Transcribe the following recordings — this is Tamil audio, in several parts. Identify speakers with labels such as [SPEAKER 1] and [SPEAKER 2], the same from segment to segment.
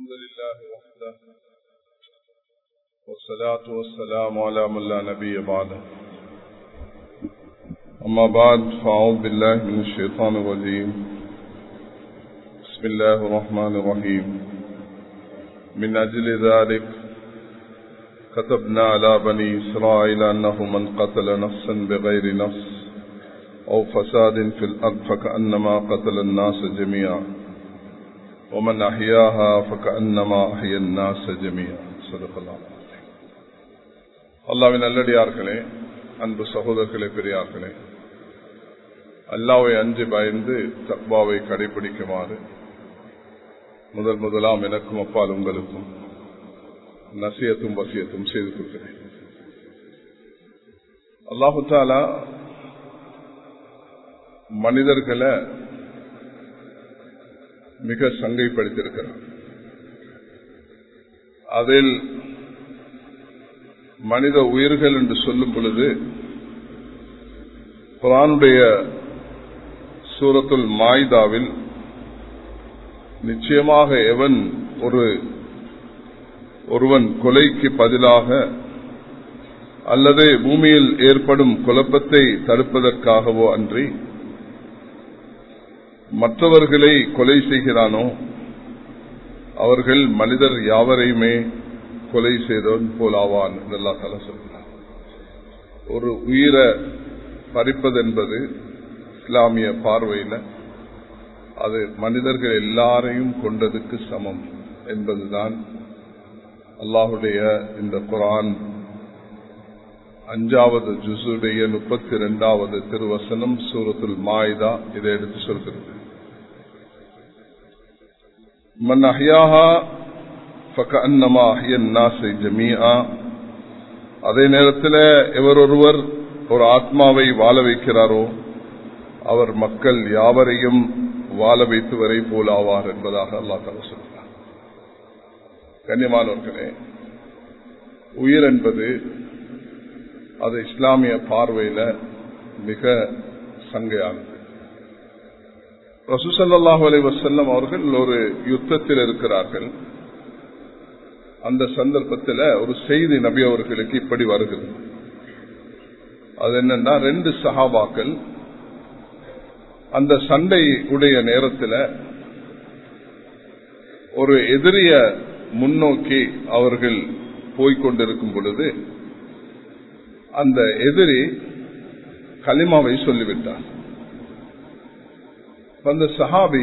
[SPEAKER 1] الحمد لله وحده والصلاة والسلام على من لا نبي بعده أما بعد فأعوذ بالله من الشيطان الرجيم بسم الله الرحمن الرحيم من أجل ذلك كتبنا على بني إسرائيل أنه من قتل نفسا بغير نفس أو فساد في الأرض فكأنما قتل الناس جميعا ومن أحياها فكأنما أحيا الناس جميعا صدق الله அல்லாவின் நல்லடியார்களே அன்பு சகோதரர்களே பெரியார்களே அல்லாவை அஞ்சு பயந்து தக்பாவை கடைபிடிக்குமாறு முதல் முதலாம் எனக்கும் அப்பால் உங்களுக்கும் நசியத்தும் வசியத்தும் செய்து கொடுக்கிறேன் அல்லாஹு தாலா மனிதர்களை மிக சங்கைப்படுத்தியிருக்கிறார் அதில் மனித உயிர்கள் என்று சொல்லும் பொழுது குரானுடைய சூரத்துல் மாய்தாவில் நிச்சயமாக எவன் ஒரு ஒருவன் கொலைக்கு பதிலாக அல்லது பூமியில் ஏற்படும் குழப்பத்தை தடுப்பதற்காகவோ அன்றி மற்றவர்களை கொலை செய்கிறானோ அவர்கள் மனிதர் யாவரையுமே கொலை செய்தவன் போலாவான் இதெல்லாம் தலை சொல்கிறார் ஒரு உயிரை பறிப்பது என்பது இஸ்லாமிய பார்வையில் அது மனிதர்கள் எல்லாரையும் கொண்டதுக்கு சமம் என்பதுதான் அல்லாஹுடைய இந்த குரான் அஞ்சாவது ஜுசுடைய முப்பத்தி இரண்டாவது திருவசனம் சூரத்துல் மாய்தா இதை எடுத்து சொல்கிறது மன் அஹ்யாஹா ஃபகஅன்னமா அஹ்யன் நாஸை ஜமீஆ அதே நேரத்தில் எவர் ஒருவர் ஒரு ஆத்மாவை வாழ வைக்கிறாரோ அவர் மக்கள் யாவரையும் வாழ வைத்து வரை போலாவார் என்பதாக அல்லா தலா சொல்கிறார் கண்ணியமானவர்களே உயிர் என்பது அது இஸ்லாமிய பார்வையில் மிக சங்கையானது ரசூசல்லாஹு அலி வசல்லம் அவர்கள் ஒரு யுத்தத்தில் இருக்கிறார்கள் அந்த சந்தர்ப்பத்தில் ஒரு செய்தி நபி அவர்களுக்கு இப்படி வருகிறது அது என்னன்னா ரெண்டு சஹாபாக்கள் அந்த சண்டை உடைய நேரத்தில் ஒரு எதிரிய முன்னோக்கி அவர்கள் போய்கொண்டிருக்கும் பொழுது அந்த எதிரி களிமாவை சொல்லிவிட்டார் அந்த சஹாபி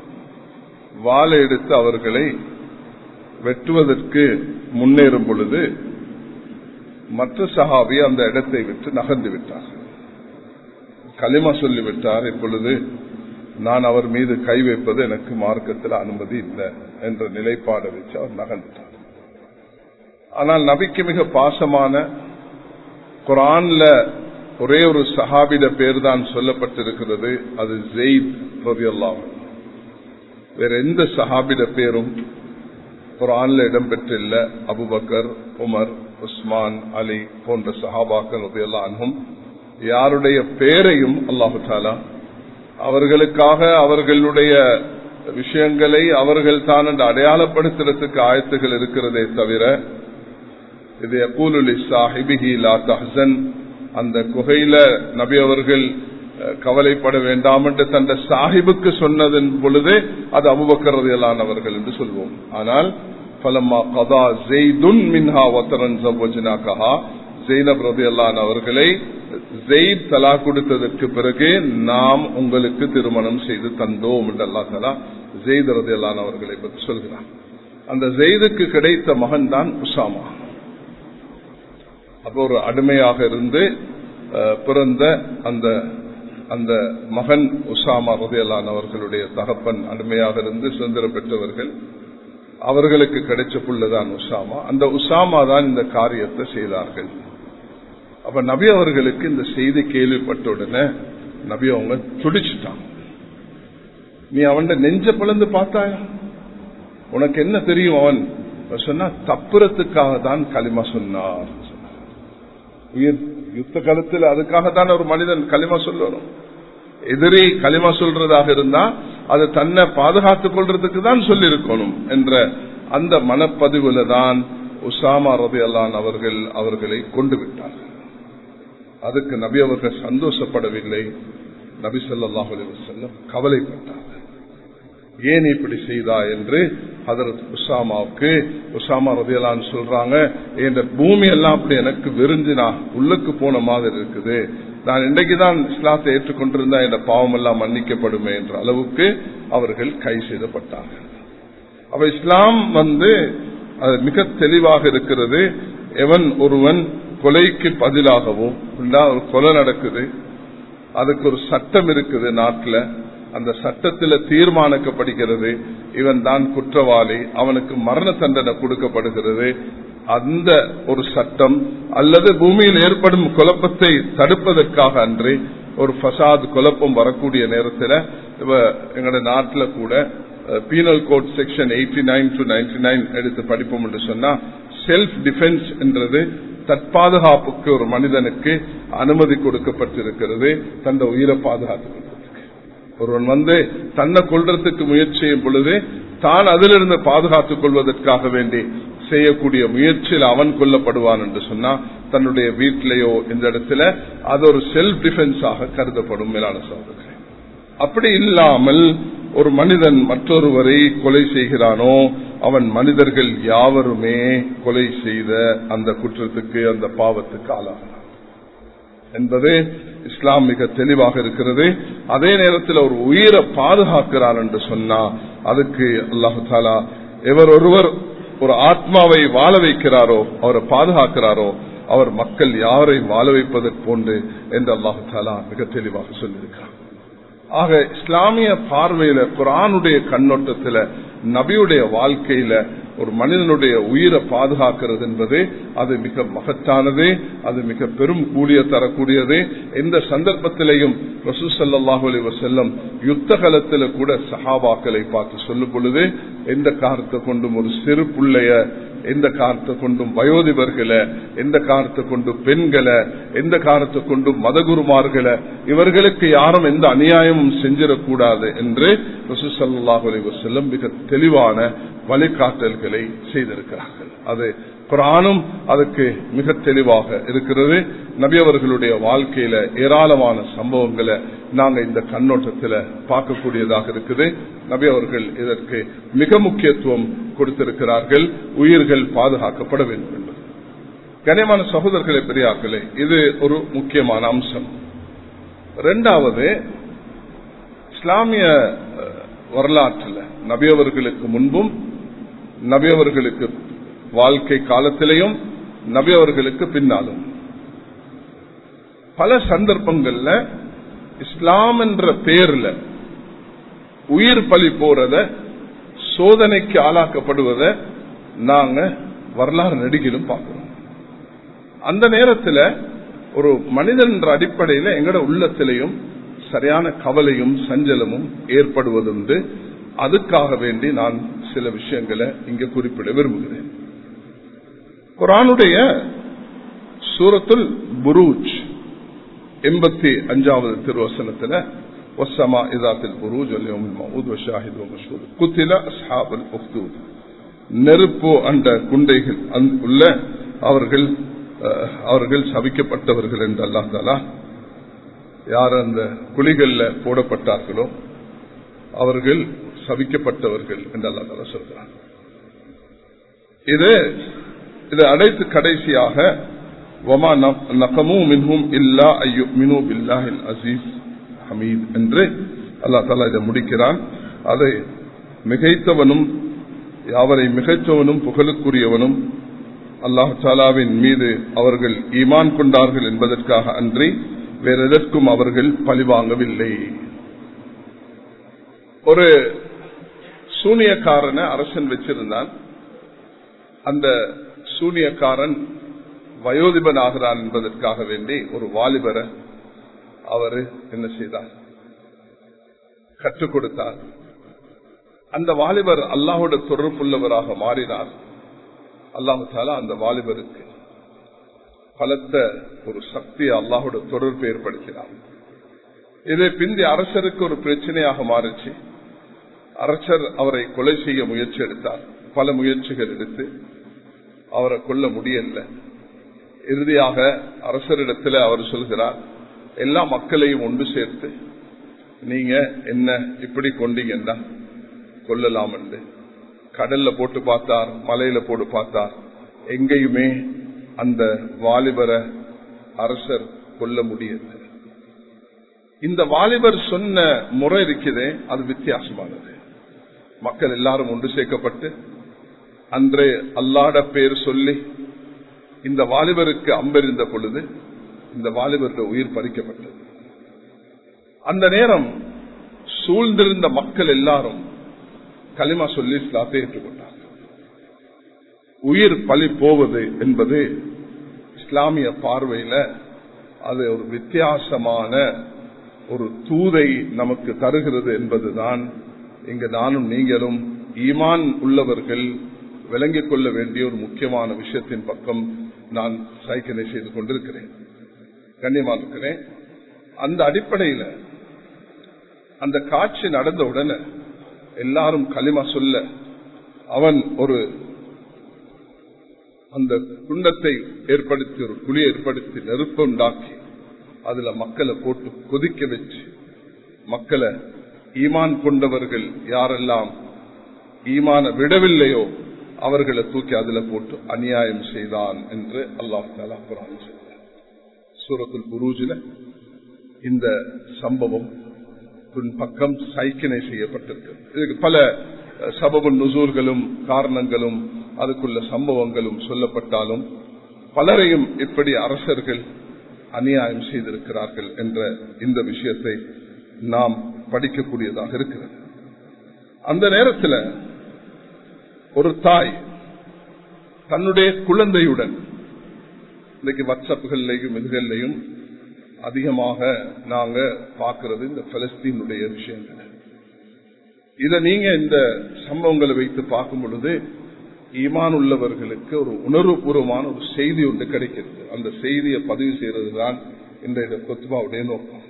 [SPEAKER 1] வாழை எடுத்து அவர்களை வெட்டுவதற்கு முன்னேறும் பொழுது மற்ற சஹாபி அந்த இடத்தை விட்டு நகர்ந்து விட்டார் களிமா சொல்லிவிட்டார் இப்பொழுது நான் அவர் மீது கை வைப்பது எனக்கு மார்க்கத்தில் அனுமதி இல்லை என்ற நிலைப்பாடை வச்சு அவர் நகர்ந்துட்டார் ஆனால் நபிக்கு மிக பாசமான குரான்ல ஒரே ஒரு சஹாபிட பேர் தான் சொல்லப்பட்டிருக்கிறது அது ஜெயித் ரவியல்லாம் வேற எந்த சஹாபிட பேரும் குரான்ல இடம்பெற்றில்ல அபுபக்கர் உமர் உஸ்மான் அலி போன்ற சஹாபாக்கள் ரவியல்லான்ஹும் யாருடைய பேரையும் அல்லாஹு தாலா அவர்களுக்காக அவர்களுடைய விஷயங்களை அவர்கள் தான் என்று அடையாளப்படுத்துறதுக்கு ஆயத்துகள் இருக்கிறதே தவிர இது அகூலுலி சாஹிபிஹி லா தஹன் அந்த குகையில நபி அவர்கள் கவலைப்பட வேண்டாம் என்று தந்த சாஹிபுக்கு சொன்னதன் பொழுது அது அபுபக்கரதையிலானவர்கள் என்று சொல்வோம் ஆனால் பலம்மா கதா ஜெய்துன் மின்ஹா வத்தரன் சபோஜனா கஹா ஜெயினப் ரதையல்லான் அவர்களை ஜெயித் தலா கொடுத்ததற்கு பிறகு நாம் உங்களுக்கு திருமணம் செய்து தந்தோம் என்று அல்லா தலா ஜெயித் ரதையல்லான் அவர்களை பற்றி சொல்கிறார் அந்த ஜெயிதுக்கு கிடைத்த மகன் தான் உசாமா அப்போ ஒரு அடிமையாக இருந்து பிறந்த அந்த அந்த மகன் உசாமா ரதையலான் அவர்களுடைய தகப்பன் அடிமையாக இருந்து சுதந்திரம் பெற்றவர்கள் அவர்களுக்கு கிடைச்ச புள்ளதான் உசாமா அந்த உசாமா தான் இந்த காரியத்தை செய்தார்கள் அப்ப நபி அவர்களுக்கு இந்த செய்தி கேள்விப்பட்ட உடனே நபி அவங்க துடிச்சுட்டான் நீ அவன் நெஞ்ச பிளந்து பார்த்தாயா உனக்கு என்ன தெரியும் அவன் சொன்னா தப்புறத்துக்காக தான் களிமா சொன்னார் உயிர் யுத்த காலத்தில் அதுக்காகத்தான் ஒரு மனிதன் களிமா சொல்லணும் எதிரி களிமா சொல்றதாக இருந்தா அது தன்னை பாதுகாத்துக் கொள்றதுக்கு தான் சொல்லியிருக்கணும் என்ற அந்த மனப்பதிவுல தான் உசாமா ரதி அல்லான் அவர்கள் அவர்களை கொண்டு விட்டார்கள் அதுக்கு நபி அவர்கள் சந்தோஷப்படவில்லை நபி சொல்லாஹ் செல்லம் கவலைப்பட்டார்கள் ஏன் இப்படி செய்தா என்று அதற்கு உசாமாவுக்கு உசாமா ரதியலான்னு சொல்றாங்க இந்த பூமி எல்லாம் அப்படி எனக்கு விரிஞ்சினா உள்ளுக்கு போன மாதிரி இருக்குது நான் இன்றைக்குதான் இஸ்லாத்தை ஏற்றுக்கொண்டிருந்தா இந்த பாவம் எல்லாம் மன்னிக்கப்படுமே என்ற அளவுக்கு அவர்கள் கை செய்தப்பட்டார்கள் அப்ப இஸ்லாம் வந்து அது மிக தெளிவாக இருக்கிறது எவன் ஒருவன் கொலைக்கு பதிலாகவோ ஒரு கொலை நடக்குது அதுக்கு ஒரு சட்டம் இருக்குது நாட்டில் அந்த சட்டத்தில் தீர்மானிக்கப்படுகிறது இவன் தான் குற்றவாளி அவனுக்கு மரண தண்டனை கொடுக்கப்படுகிறது அந்த ஒரு சட்டம் அல்லது பூமியில் ஏற்படும் குழப்பத்தை தடுப்பதற்காக அன்றி ஒரு ஃபசாத் குழப்பம் வரக்கூடிய நேரத்தில் எங்களோட நாட்டில் கூட penal code section eighty nine to ninety nine எடுத்து படிப்போம் என்று சொன்னா செல்ஃப் டிஃபென்ஸ் என்றது தற்பாதுகாப்புக்கு ஒரு மனிதனுக்கு அனுமதி கொடுக்கப்பட்டிருக்கிறது தந்த உயிரை பாதுகாத்துக் ஒருவன் வந்து தன்னை கொள்றதுக்கு முயற்சி செய்யும் பொழுது தான் அதிலிருந்து பாதுகாத்துக் கொள்வதற்காக வேண்டி செய்யக்கூடிய முயற்சியில் அவன் கொல்லப்படுவான் என்று சொன்னா தன்னுடைய வீட்டிலேயோ இந்த இடத்துல அது ஒரு செல்ஃப் டிஃபென்ஸாக கருதப்படும் மேலான சோதனை அப்படி இல்லாமல் ஒரு மனிதன் மற்றொருவரை கொலை செய்கிறானோ அவன் மனிதர்கள் யாவருமே கொலை செய்த அந்த குற்றத்துக்கு அந்த பாவத்துக்கு ஆளாகிறான் என்பது இஸ்லாம் மிக தெளிவாக இருக்கிறது அதே நேரத்தில் ஒரு உயிரை பாதுகாக்கிறான் என்று சொன்னா அதுக்கு அல்லாஹு தாலா எவர் ஒருவர் ஒரு ஆத்மாவை வாழ வைக்கிறாரோ அவரை பாதுகாக்கிறாரோ அவர் மக்கள் யாரையும் வாழ வைப்பதற்கு போன்று என்று அல்லாஹு தாலா மிக தெளிவாக சொல்லியிருக்கிறார் ஆக இஸ்லாமிய பார்வையில குரானுடைய கண்ணோட்டத்தில் நபியுடைய வாழ்க்கையில ஒரு மனிதனுடைய உயிரை பாதுகாக்கிறது என்பது அது மிக மகத்தானது அது மிக பெரும் கூலிய தரக்கூடியது எந்த சந்தர்ப்பத்திலையும் ரசூசல்லாஹு அலி வசல்லம் யுத்த காலத்தில் கூட சஹாபாக்களை பார்த்து சொல்லும் பொழுது எந்த காரணத்தை கொண்டும் ஒரு சிறு பிள்ளைய எந்த காரணத்தை கொண்டும் வயோதிபர்களை எந்த காரணத்தை கொண்டும் பெண்களை எந்த காரணத்தை கொண்டும் மதகுருமார்களை இவர்களுக்கு யாரும் எந்த அநியாயமும் செஞ்சிடக்கூடாது என்று ரசூசல்லாஹு அலி வசல்லம் மிக தெளிவான வழிகாட்டல்களை செய்திருக்கிறார்கள் அது குரானும் அதுக்கு மிக தெளிவாக இருக்கிறது நபி அவர்களுடைய வாழ்க்கையில ஏராளமான சம்பவங்களை நாங்க இந்த கண்ணோட்டத்தில் பார்க்கக்கூடியதாக இருக்குது நபி அவர்கள் இதற்கு மிக முக்கியத்துவம் கொடுத்திருக்கிறார்கள் உயிர்கள் பாதுகாக்கப்பட வேண்டும் என்பது கனியமான சகோதரர்களே பெரியார்களே இது ஒரு முக்கியமான அம்சம் இரண்டாவது இஸ்லாமிய வரலாற்றில் நபியவர்களுக்கு முன்பும் நபியவர்களுக்கு வாழ்க்கை காலத்திலையும் நபியவர்களுக்கு பின்னாலும் பல சந்தர்ப்பங்கள்ல இஸ்லாம் என்ற பேர்ல உயிர் பலி போறத சோதனைக்கு ஆளாக்கப்படுவத நாங்க வரலாறு நடிகிலும் பார்க்கிறோம் அந்த நேரத்தில் ஒரு மனிதன் என்ற அடிப்படையில் எங்கட உள்ளத்திலையும் சரியான கவலையும் சஞ்சலமும் ஏற்படுவதுண்டு அதுக்காக வேண்டி நான் சில விஷயங்களை இங்க குறிப்பிட விரும்புகிறேன் குரானுடைய சூரத்துல் புரூஜ் எண்பத்தி அஞ்சாவது திருவசனத்துல ஒசமா இதாத்தில் புரூஜ் ஷாஹித் குத்தில அஸ்ஹாபுல் உக்தூத் நெருப்பு அந்த குண்டைகள் உள்ள அவர்கள் அவர்கள் சபிக்கப்பட்டவர்கள் என்று அல்லா தாலா யார் அந்த குழிகள்ல போடப்பட்டார்களோ அவர்கள் சபிக்கப்பட்டவர்கள் என்று அல்லா தாலா சொல்கிறார் இது இது அடைத்து கடைசியாக அசீஸ் ஹமீத் என்று அல்லா தாலா இதை முடிக்கிறான் அதை மிகைத்தவனும் அவரை மிகைத்தவனும் புகழுக்குரியவனும் அல்லாஹு தாலாவின் மீது அவர்கள் ஈமான் கொண்டார்கள் என்பதற்காக அன்றி வேற எதற்கும் அவர்கள் பழிவாங்கவில்லை ஒரு சூனியக்காரனை அரசன் வச்சிருந்தான் அந்த சூனியக்காரன் வயோதிபன் ஆகிறான் என்பதற்காக வேண்டி ஒரு வாலிபரை அவர் என்ன செய்தார் கற்றுக் கொடுத்தார் அந்த வாலிபர் அல்லாஹோட தொடர்புள்ளவராக மாறினார் அல்லாஹு தாலா அந்த வாலிபருக்கு பலத்த ஒரு சக்தியை அல்லாஹோட தொடர்பு ஏற்படுத்தினார் இதை பிந்தி அரசருக்கு ஒரு பிரச்சனையாக மாறிச்சு அரசர் அவரை கொலை செய்ய முயற்சி எடுத்தார் பல முயற்சிகள் எடுத்து அவரை கொல்ல முடியல இறுதியாக அரசரிடத்தில் அவர் சொல்கிறார் எல்லா மக்களையும் ஒன்று சேர்த்து நீங்க என்ன இப்படி கொண்டீங்கன்னா கொல்லலாம் என்று கடல்ல போட்டு பார்த்தார் மலையில போட்டு பார்த்தார் எங்கேயுமே அந்த வாலிபரை அரசர் கொல்ல முடியல இந்த வாலிபர் சொன்ன முறை இருக்குதே அது வித்தியாசமானது மக்கள் எல்லாரும் ஒன்று சேர்க்கப்பட்டு அன்றே அல்லாட பேர் சொல்லி இந்த வாலிபருக்கு அம்பெறிந்த பொழுது இந்த வாலிபருடைய உயிர் பறிக்கப்பட்டது அந்த நேரம் சூழ்ந்திருந்த மக்கள் எல்லாரும் களிமா சொல்லி இஸ்லாத்தை ஏற்றுக்கொண்டார் உயிர் பலி போவது என்பது இஸ்லாமிய பார்வையில அது ஒரு வித்தியாசமான ஒரு தூதை நமக்கு தருகிறது என்பதுதான் இங்கு நானும் நீங்களும் ஈமான் உள்ளவர்கள் விளங்கிக் கொள்ள வேண்டிய ஒரு முக்கியமான விஷயத்தின் பக்கம் நான் சைக்கிளை செய்து கொண்டிருக்கிறேன் கண்ணியமாக இருக்கிறேன் அந்த அடிப்படையில் அந்த காட்சி நடந்த உடனே எல்லாரும் களிமா சொல்ல அவன் ஒரு அந்த குண்டத்தை ஏற்படுத்தி ஒரு குழியை ஏற்படுத்தி நெருப்பு உண்டாக்கி அதுல மக்களை போட்டு கொதிக்க வச்சு மக்களை ஈமான் கொண்டவர்கள் யாரெல்லாம் ஈமான விடவில்லையோ அவர்களை தூக்கி அதுல போட்டு அநியாயம் செய்தான் என்று அல்லாஹ் தாலா குரான் சொல்றார் சூரத்துல் புரூஜில இந்த சம்பவம் பக்கம் சைக்கினை செய்யப்பட்டிருக்கு இதுக்கு பல சபபு நுசூர்களும் காரணங்களும் அதுக்குள்ள சம்பவங்களும் சொல்லப்பட்டாலும் பலரையும் இப்படி அரசர்கள் அநியாயம் செய்திருக்கிறார்கள் என்ற இந்த விஷயத்தை நாம் படிக்கக்கூடியதாக இருக்கிறது அந்த நேரத்தில் ஒரு தாய் தன்னுடைய குழந்தையுடன் இன்னைக்கு வாட்ஸ்அப்புகள்லையும் இதுகள்லையும் அதிகமாக நாங்க பார்க்கிறது இந்த பலஸ்தீனுடைய விஷயங்கள் இத நீங்க இந்த சம்பவங்களை வைத்து பார்க்கும் பொழுது ஈமான் உள்ளவர்களுக்கு ஒரு உணர்வுபூர்வமான ஒரு செய்தி ஒன்று கிடைக்கிறது அந்த செய்தியை பதிவு செய்யறது தான் இன்றைய கொத்துபாவுடைய நோக்கம்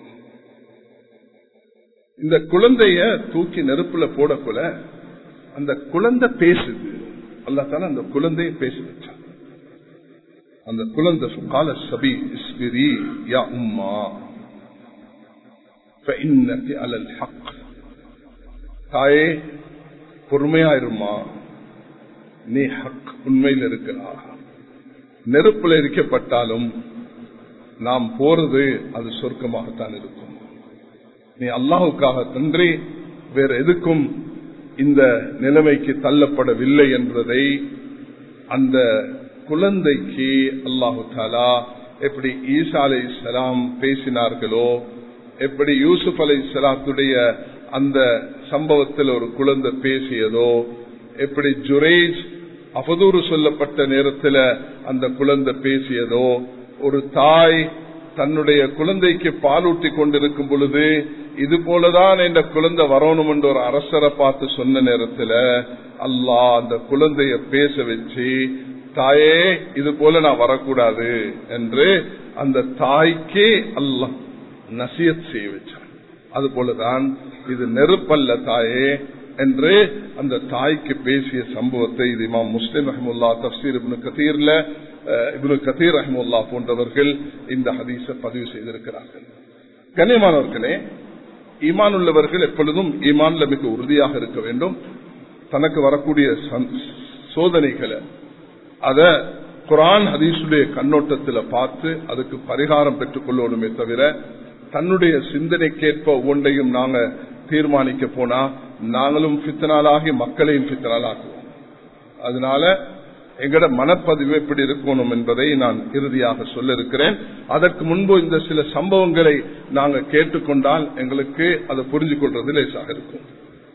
[SPEAKER 1] இந்த குழந்தைய தூக்கி நெருப்புல போடக்குள்ள அந்த குழந்தை பேசுது அல்லாத்தால அந்த குழந்தைய பேச வச்சான் அந்த குழந்தை கால சபி இஸ்பிரி யா உம்மா فإنك على الحق தாயே பொறுமையாயிருமா நீ ஹக் உண்மையில் இருக்கிறா நெருப்புல இருக்கப்பட்டாலும் நாம் போறது அது சொர்க்கமாகத்தான் இருக்கும் நீ அல்லாஹுக்காக தன்றி வேற எதுக்கும் இந்த நிலைமைக்கு தள்ளப்படவில்லை என்பதை அந்த குழந்தைக்கு அல்லாஹு தாலா எப்படி ஈசா அலை சலாம் பேசினார்களோ எப்படி யூசுப் அலை சலாத்துடைய அந்த சம்பவத்தில் ஒரு குழந்தை பேசியதோ எப்படி ஜுரேஜ் அவதூறு சொல்லப்பட்ட நேரத்தில் அந்த குழந்தை பேசியதோ ஒரு தாய் தன்னுடைய குழந்தைக்கு பாலூட்டி கொண்டிருக்கும் பொழுது இது போலதான் இந்த குழந்தை வரணும் என்று ஒரு அரசரை பார்த்து சொன்ன நேரத்தில் அல்லாஹ் அந்த குழந்தைய பேச வச்சு தாயே இது போல நான் வரக்கூடாது என்று அந்த தாய்க்கே அல்லாஹ் நசியத் செய்ய வச்சான் அது போலதான் இது நெருப்பல்ல தாயே என்று அந்த தாய்க்கு பேசிய சம்பவத்தை இது இமாம் முஸ்லிம் ரஹமுல்லா தப்சீர் இப்னு கதீர்ல இப்னு கதீர் ரஹமுல்லா போன்றவர்கள் இந்த ஹதீஸ பதிவு செய்திருக்கிறார்கள் கண்ணியமானவர்களே ஈமான் உள்ளவர்கள் எப்பொழுதும் ஈமான்ல மிக உறுதியாக இருக்க வேண்டும் தனக்கு வரக்கூடிய சோதனைகளை அத குரான் ஹதீசுடைய கண்ணோட்டத்தில் பார்த்து அதுக்கு பரிகாரம் பெற்றுக் கொள்ளணுமே தவிர தன்னுடைய சிந்தனைக்கேற்ப ஒவ்வொன்றையும் நாங்க தீர்மானிக்க போனா நாங்களும் பித்தனாலாகி மக்களையும் பித்தனாலாக்குவோம் அதனால எங்கட மனப்பதிவு எப்படி இருக்கணும் என்பதை நான் இறுதியாக சொல்ல இருக்கிறேன் அதற்கு முன்பு இந்த சில சம்பவங்களை நாங்க கேட்டுக்கொண்டால் எங்களுக்கு அதை புரிஞ்சு கொள்றது லேசாக இருக்கும்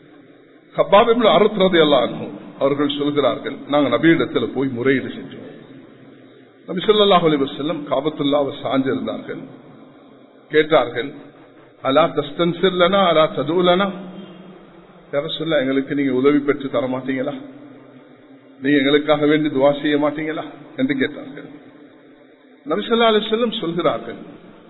[SPEAKER 1] கபாபில் அறுத்துறது எல்லாம் அவர்கள் சொல்கிறார்கள் நாங்க நபியிடத்துல போய் முறையீடு செஞ்சோம் நபி சொல்லாஹ் அலி வசல்லம் காபத்துல்லாவை சாஞ்சிருந்தார்கள் கேட்டார்கள் அலா தஸ்தன்சிர்லனா அலா ததுலனா யார சொல்ல எங்களுக்கு நீங்க உதவி பெற்று தர மாட்டீங்களா நீங்க எங்களுக்காக வேண்டி துவா செய்ய மாட்டீங்களா என்று கேட்டார்கள் நபிசல்லா அலி செல்லம் சொல்கிறார்கள்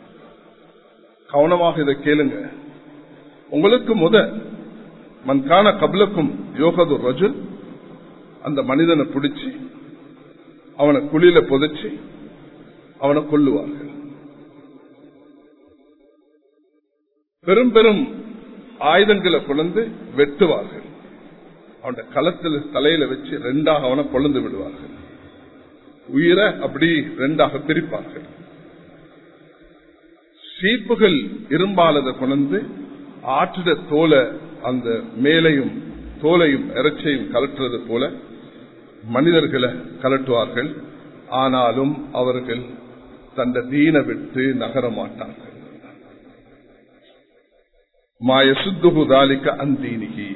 [SPEAKER 1] கவனமாக இதை கேளுங்க உங்களுக்கு முத மன்கான கபலக்கும் யோகது ரஜுல் அந்த மனிதனை பிடிச்சி அவனை குழியில புதைச்சி அவனை கொல்லுவார்கள் பெரும் பெரும் ஆயுதங்களை கொண்டு வெட்டுவார்கள் அவன களத்தில் தலையில வச்சு ரெண்டாக அவனை கொழுந்து விடுவார்கள் உயிரை அப்படி ரெண்டாக பிரிப்பார்கள் சீப்புகள் இரும்பாலதை கொண்டு ஆற்றிட தோலை அந்த மேலையும் தோலையும் இறைச்சையும் கலட்டுறது போல மனிதர்களை கலட்டுவார்கள் ஆனாலும் அவர்கள் தந்த தீன விட்டு நகர மாட்டார்கள் மாய சுத்துகுதாலிக்க அந்தீனிகி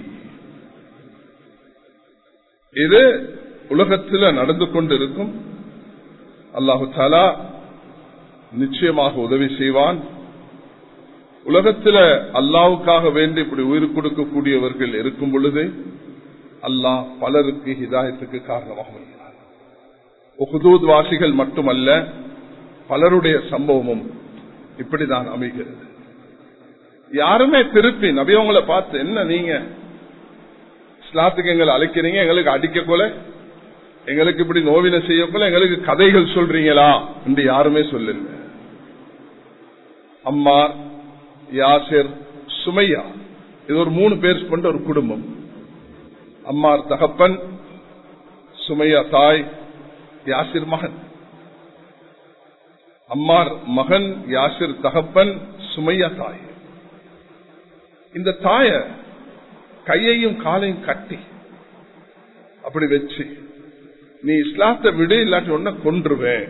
[SPEAKER 1] இது உலகத்தில் நடந்து கொண்டிருக்கும் அல்லாஹு தாலா நிச்சயமாக உதவி செய்வான் உலகத்தில் அல்லாவுக்காக வேண்டி இப்படி உயிர் கொடுக்கக்கூடியவர்கள் இருக்கும் பொழுது அல்லாஹ் பலருக்கு ஹிதாயத்துக்கு காரணமாக வருகிறார் உஹுதூத் வாசிகள் மட்டுமல்ல பலருடைய சம்பவமும் இப்படிதான் அமைகிறது யாருமே திருப்பி நபியவங்களை பார்த்து என்ன நீங்க இஸ்லாத்துக்கு எங்களை அழைக்கிறீங்க எங்களுக்கு அடிக்க போல எங்களுக்கு இப்படி நோவின செய்ய போல எங்களுக்கு கதைகள் சொல்றீங்களா என்று யாருமே சொல்லல அம்மார் யாசிர் சுமையா இது ஒரு மூணு பேர் கொண்ட ஒரு குடும்பம் அம்மார் தகப்பன் சுமையா தாய் யாசிர் மகன் அம்மார் மகன் யாசிர் தகப்பன் சுமையா தாய் இந்த தாய கையையும் காலையும் கட்டி அப்படி வச்சு நீ இஸ்லாத்தை விடு இல்லாட்டி ஒன்ன கொன்றுவேன்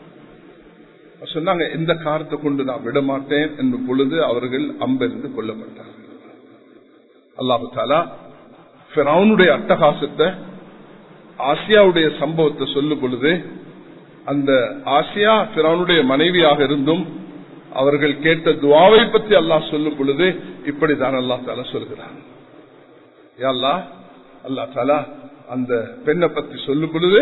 [SPEAKER 1] சொன்னாங்க எந்த காரத்தை கொண்டு நான் விட மாட்டேன் என்று பொழுது அவர்கள் அம்பிருந்து கொல்லப்பட்டார்கள் அல்லாஹு தாலா பிறவுனுடைய அட்டகாசத்தை ஆசியாவுடைய சம்பவத்தை சொல்லும் பொழுது அந்த ஆசியா பிறவுனுடைய மனைவியாக இருந்தும் அவர்கள் கேட்ட துவாவை பற்றி அல்லாஹ் சொல்லும் பொழுது இப்படிதான் அல்லா தாலா சொல்கிறான் அல்லா அல்லா தாலா அந்த பெண்ணை பற்றி சொல்லும் பொழுது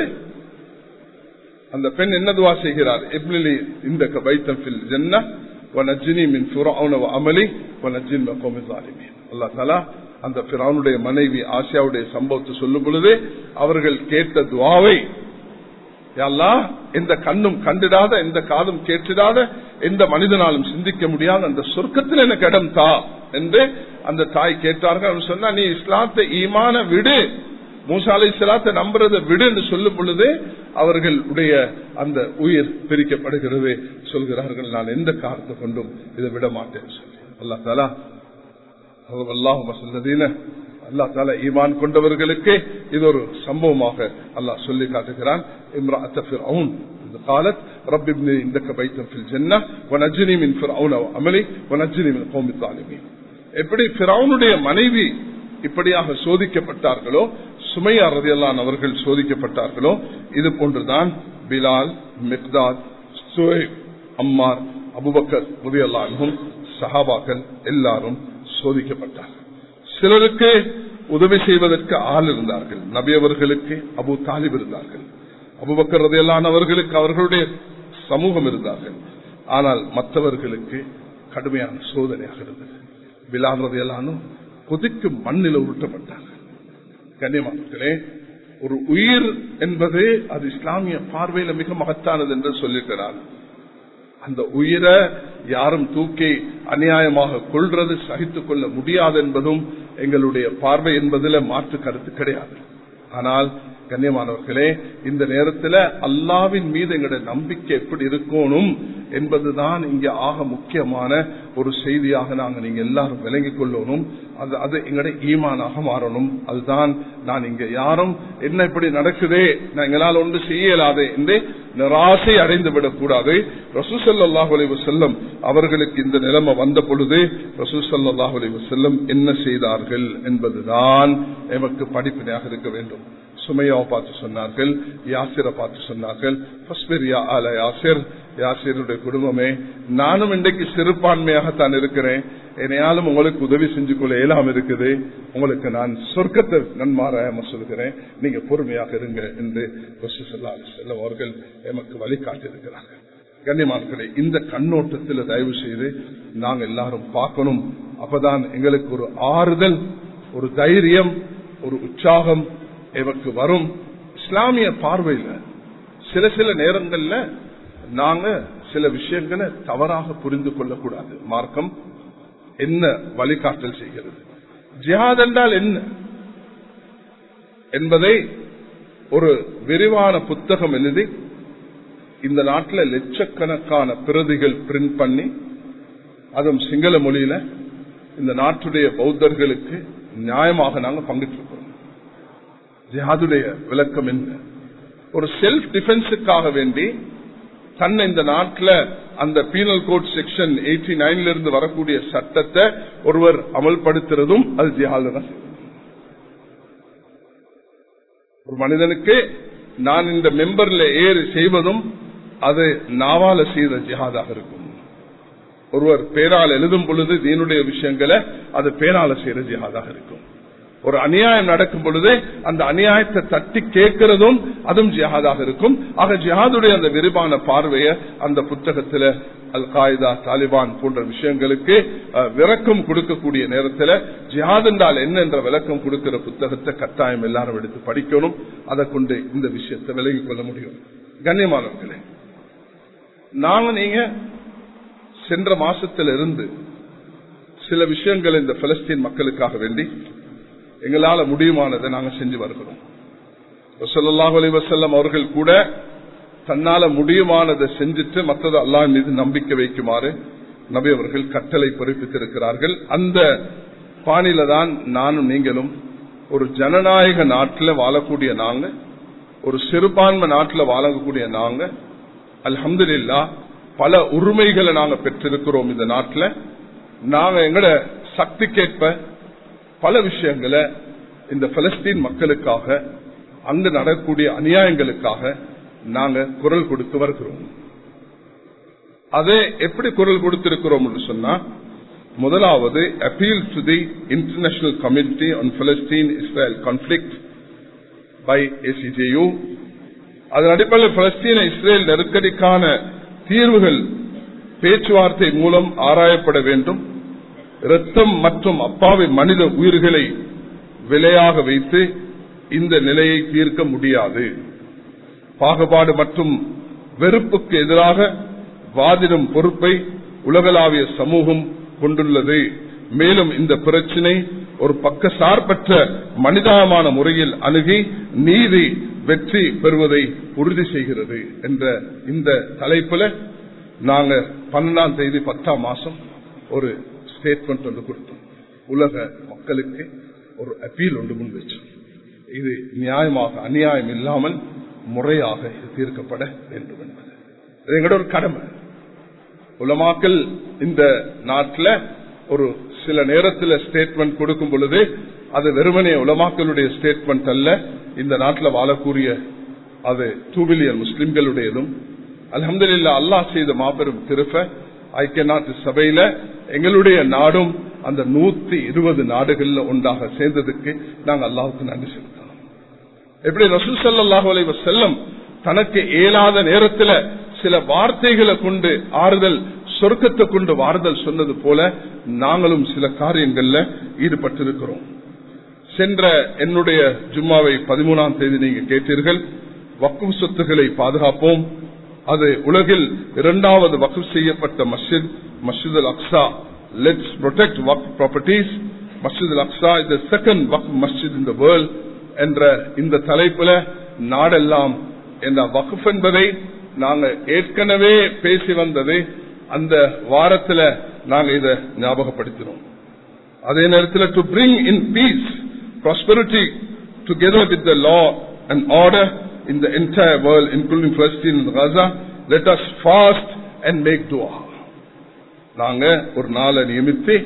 [SPEAKER 1] அந்த பெண் என்ன துவா செய்கிறார் இப்னிலி இந்த வைத்தம் ஃபில் ஜன்ன வனஜினி மின் ஃபுரௌன அமலி வனஜின் மகோமி ஸாலிமீன் அல்லாஹ் தஆலா அந்த ஃபிரௌனுடைய மனைவி ஆசியாவுடைய சம்பவத்தை சொல்லும் பொழுது அவர்கள் கேட்ட துவாவை அல்லாஹ் எந்த கண்ணும் கண்டிடாத எந்த காதும் கேட்டிடாத எந்த மனிதனாலும் சிந்திக்க முடியாத அந்த சொர்க்கத்தில் எனக்கு இடம் தா என்று அந்த தாய் கேட்டார்கள் சொன்னா நீ இஸ்லாத்தை ஈமான விடு மூசா அலை இஸ்லாத்தை நம்புறதை விடு என்று சொல்லும் பொழுது அவர்களுடைய அந்த உயிர் பிரிக்கப்படுகிறது சொல்கிறார்கள் நான் எந்த காரணத்தை கொண்டும் இதை விட மாட்டேன் சொல்லி அல்லா தாலா அல்லாஹ் சொல்லதீன அல்லா தால ஈமான் கொண்டவர்களுக்கு இது ஒரு சம்பவமாக அல்லாஹ் சொல்லி காட்டுகிறான் இம்ரா அத்தபிர் அவுன் قالت رب ابن عندك بيتا في الجنة ونجني من فرعون وعملي ونجني من قوم الظالمين எப்படி பிறவுனுடைய மனைவி இப்படியாக சோதிக்கப்பட்டார்களோ சுமையா ரதியல்லான் அவர்கள் சோதிக்கப்பட்டார்களோ இது போன்றுதான் Bilal Miqdad Suhaib Ammar Abu Bakr ரதியல்லானும் சஹாபாக்கள் எல்லாரும் சோதிக்கப்பட்டார்கள் சிலருக்கு உதவி செய்வதற்கு ஆள் இருந்தார்கள் நபி அவர்களுக்கு அபு தாலிப் இருந்தார்கள் அபுபக்கர் ரதையெல்லாம் அவர்களுக்கு அவர்களுடைய சமூகம் இருந்தார்கள் ஆனால் மற்றவர்களுக்கு கடுமையான சோதனையாக இருந்தது பிலால் ரதையெல்லானும் கொதிக்கு மண்ணில் உருட்டப்பட்டார்கள் கண்ணியமானே ஒரு உயிர் என்பது அது இஸ்லாமிய பார்வையில மிக மகத்தானது என்று சொல்லியிருக்கிறார் அந்த உயிரை யாரும் தூக்கி அநியாயமாக கொள்றது சகித்துக் கொள்ள முடியாது என்பதும் எங்களுடைய பார்வை என்பதில் மாற்று கருத்து கிடையாது ஆனால் கண்ணியமானவர்களே இந்த நேரத்தில் அல்லாவின் மீது எங்களுடைய நம்பிக்கை எப்படி இருக்கணும் என்பதுதான் இங்க ஆக முக்கியமான ஒரு செய்தியாக நாங்கள் நீங்க எல்லாரும் விளங்கிக் கொள்ளணும் அது அது எங்களுடைய ஈமானாக மாறணும் அதுதான் நான் இங்க யாரும் என்ன இப்படி நடக்குதே நான் எங்களால் ஒன்று செய்யலாதே என்று நிராசை அடைந்து விடக்கூடாது ரசூசல்லாஹ் அலைவு செல்லம் அவர்களுக்கு இந்த நிலைமை வந்த பொழுது ரசூசல்லாஹ் அலைவு செல்லம் என்ன செய்தார்கள் என்பதுதான் எமக்கு படிப்பினையாக இருக்க வேண்டும் சுமையாவை பார்த்து சொன்னார்கள் யாசிரை பார்த்து சொன்னார்கள் யாசிர் யாசிருடைய குடும்பமே நானும் இன்றைக்கு சிறுபான்மையாகத்தான் இருக்கிறேன் என்னையாலும் உங்களுக்கு உதவி செஞ்சு கொள்ள இயலாம இருக்குது உங்களுக்கு நான் சொர்க்கத்தை நன்மாராயம சொல்கிறேன் நீங்க பொறுமையாக இருங்க என்று செல்லம் அவர்கள் எமக்கு வழிகாட்டியிருக்கிறார்கள் கண்ணியமான்களே இந்த கண்ணோட்டத்தில் தயவு செய்து நாங்க எல்லாரும் பார்க்கணும் அப்பதான் எங்களுக்கு ஒரு ஆறுதல் ஒரு தைரியம் ஒரு உற்சாகம் எமக்கு வரும் இஸ்லாமிய பார்வையில சில சில நேரங்கள்ல நாங்க சில விஷயங்களை தவறாக புரிந்து கொள்ளக்கூடாது மார்க்கம் என்ன வழிகாட்டல் செய்கிறது ஜிஹாத் என்றால் என்ன என்பதை ஒரு விரிவான புத்தகம் எழுதி இந்த நாட்டில் லட்சக்கணக்கான பிரதிகள் பிரிண்ட் பண்ணி அதுவும் சிங்கள மொழியில இந்த நாட்டுடைய பௌத்தர்களுக்கு நியாயமாக நாங்கள் பங்கிட்டிருக்கிறோம் ஜிஹாதுடைய விளக்கம் என்ன ஒரு செல்ஃப் டிஃபென்ஸுக்காக வேண்டி தன்னை இந்த நாட்டில் அந்த பீனல் கோட் செக்ஷன் எயிட்டி நைன்ல இருந்து வரக்கூடிய சட்டத்தை ஒருவர் அமல்படுத்துறதும் அது ஜிஹாது தான் ஒரு மனிதனுக்கு நான் இந்த மெம்பர்ல ஏறு செய்வதும் அது நாவால செய்த ஜிஹாதாக இருக்கும் ஒருவர் பேரால் எழுதும் பொழுது தீனுடைய விஷயங்களை அது பேரால செய்யற ஜிஹாதாக இருக்கும் ஒரு அநியாயம் நடக்கும் பொழுது அந்த அநியாயத்தை தட்டி கேட்கிறதும் அதுவும் ஜிஹாதாக இருக்கும் ஆக ஜிஹாதுடைய அந்த விரிவான பார்வையை அந்த புத்தகத்தில் அல் காய்தா தாலிபான் போன்ற விஷயங்களுக்கு விளக்கம் கொடுக்கக்கூடிய நேரத்தில் ஜிஹாத் என்றால் என்ன என்ற விளக்கம் கொடுக்கிற புத்தகத்தை கட்டாயம் எல்லாரும் எடுத்து படிக்கணும் அதை கொண்டு இந்த விஷயத்தை விலகிக் கொள்ள முடியும் கண்ணியமானவர்களே நாங்க நீங்க சென்ற மாசத்துல இருந்து சில விஷயங்கள் இந்த பலஸ்தீன் மக்களுக்காக வேண்டி எங்களால முடியுமானதை நாங்க செஞ்சு வருகிறோம் சொல்லாஹு அலி வசல்லம் அவர்கள் கூட தன்னால முடியுமானதை செஞ்சுட்டு மற்றது அல்லாஹ் மீது நம்பிக்கை வைக்குமாறு நபி அவர்கள் கட்டளை பிறப்பித்திருக்கிறார்கள் அந்த பாணியில தான் நானும் நீங்களும் ஒரு ஜனநாயக நாட்டில் வாழக்கூடிய நாங்க ஒரு சிறுபான்மை நாட்டில் வாழக்கூடிய நாங்க அல்ஹம்துல்லா பல உரிமைகளை நாங்க பெற்றிருக்கிறோம் இந்த நாட்டில் நாங்க எங்கட சக்திக்கேற்ப பல விஷயங்களை இந்த பலஸ்தீன் மக்களுக்காக அங்கு நடக்கக்கூடிய அநியாயங்களுக்காக நாங்க குரல் கொடுத்து வருகிறோம் அதை எப்படி குரல் கொடுத்திருக்கிறோம் சொன்னா முதலாவது appeal to the international community on Palestine Israel conflict by ACJU அதன் அடிப்படையில் பலஸ்தீன இஸ்ரேல் நெருக்கடிக்கான தீர்வுகள் பேச்சுவார்த்தை மூலம் ஆராயப்பட வேண்டும் இரத்தம் மற்றும் அப்பாவி மனித உயிர்களை விலையாக வைத்து இந்த நிலையை தீர்க்க முடியாது பாகுபாடு மற்றும் வெறுப்புக்கு எதிராக வாதிடும் பொறுப்பை உலகளாவிய சமூகம் கொண்டுள்ளது மேலும் இந்த பிரச்சினை ஒரு பக்க சார்பற்ற மனிதாயமான முறையில் அணுகி நீதி வெற்றி பெறுவதை உறுதி செய்கிறது என்ற இந்த தலைப்புல நாங்க பன்னெண்டாம் தேதி பத்தாம் மாசம் ஒரு ஸ்டேட்மெண்ட் ஒன்று கொடுத்தோம் உலக மக்களுக்கு ஒரு அப்பீல் ஒன்று முன் வச்சோம் இது நியாயமாக அநியாயம் இல்லாமல் முறையாக இது தீர்க்கப்பட வேண்டும் என்பது இது எங்களோட ஒரு கடமை உலமாக்கல் இந்த நாட்டில் ஒரு சில நேரத்தில் ஸ்டேட்மெண்ட் கொடுக்கும் பொழுது அது வெறுமனே உலமாக்களுடைய ஸ்டேட்மெண்ட் அல்ல இந்த நாட்டில் வாழக்கூடிய அது டூ பில்லியன் முஸ்லிம்களுடையதும் அலமதுல்லா அல்லாஹ் செய்த மாபெரும் திருப்ப ஐக்கிய நாட்டு சபையில எங்களுடைய நாடும் அந்த நூத்தி இருபது நாடுகள்ல ஒன்றாக சேர்ந்ததுக்கு நாங்கள் அல்லாவுக்கு நன்றி செலுத்தணும் எப்படி ரசூல் சல்லாஹூ அலைவ செல்லம் தனக்கு இயலாத நேரத்தில் சில வார்த்தைகளை கொண்டு ஆறுதல் சொர்க்கத்தை கொண்டு வாறுதல் சொன்னது போல நாங்களும் சில காரியங்கள்ல ஈடுபட்டிருக்கிறோம் சென்ற என்னுடைய ஜும்மாவை பதிமூணாம் தேதி நீங்க கேட்டீர்கள் வக்கும் சொத்துக்களை பாதுகாப்போம் அது உலகில் இரண்டாவது வக்கு செய்யப்பட்ட மஸ்ஜித் மஸ்ஜித் அல் அக்ஸா லெட்ஸ் ப்ரொடெக்ட் வக் ப்ராப்பர்ட்டிஸ் மஸ்ஜித் அல் அக்ஸா இது செகண்ட் வக் மஸ்ஜித் இந்த வேர்ல்ட் என்ற இந்த தலைப்புல நாடெல்லாம் என்ற வகுப் என்பதை நாங்க ஏற்கனவே பேசி வந்தது அந்த வாரத்துல நாங்க இதை ஞாபகப்படுத்தினோம் அதே நேரத்தில் to bring in peace prosperity together with the law and order in the entire world, including Palestine and Gaza, let us fast and make dua. நாங்க ஒரு நாளை நியமித்து